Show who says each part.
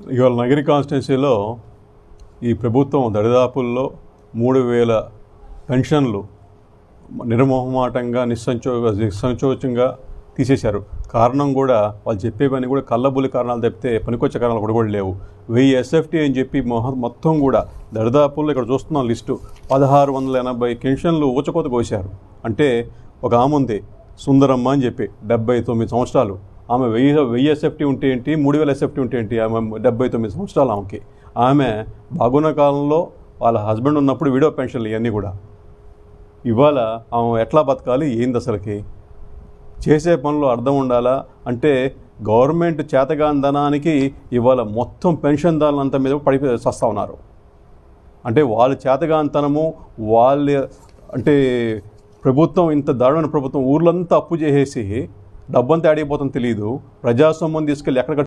Speaker 1: ఇవాళ నగరి కాన్స్టిట్యున్సీలో ఈ ప్రభుత్వం దరిదాపుల్లో మూడు వేల పెన్షన్లు నిర్మోహమాటంగా నిస్సంచో నిస్సంచోచంగా తీసేశారు కారణం కూడా వాళ్ళు చెప్పేవన్నీ కూడా కళ్ళబుల్లి కారణాలు తప్పితే పనికొచ్చే కారణాలు కూడా కూడా లేవు వెయ్యి ఎస్ఎఫ్టీ అని చెప్పి మొహ- మొత్తం కూడా దరిదాపుల్లో ఇక్కడ చూస్తున్నాం లిస్టు పదహారు వందల ఎనభై పెన్షన్లు ఊచకోత కోసారు అంటే ఒక ఆమె ఉంది సుందరమ్మ అని చెప్పి డెబ్బై తొమ్మిది సంవత్సరాలు ఆమె వెయ్యి వెయ్యి ఎస్ఎఫ్టీ ఉంటే ఏంటి మూడు వేల ఎస్ఎఫ్టీ ఉంటే ఏంటి ఆమె డెబ్బై తొమ్మిది సంవత్సరాలు ఆమెకి ఆమె బాగున్న కాలంలో వాళ్ళ హస్బెండ్ ఉన్నప్పుడు విడో పెన్షన్లు ఇవన్నీ కూడా ఇవాళ ఆమె ఎట్లా బతకాలి ఏంది అసలుకి చేసే పనులు అర్థం ఉండాలా అంటే గవర్నమెంట్ చేతగాంధనానికి ఇవాళ మొత్తం పెన్షన్దారులంతా మీద పడి సస్తా ఉన్నారు అంటే వాళ్ళ చేతగాంతనము వాళ్ళ అంటే ప్రభుత్వం ఇంత దారుణమైన ప్రభుత్వం ఊర్లంతా అప్పు చేసేసి డబ్బంతా ఆడిపోతుందో తెలియదు ప్రజాస్వామ్యం తీసుకెళ్ళి ఎక్కడ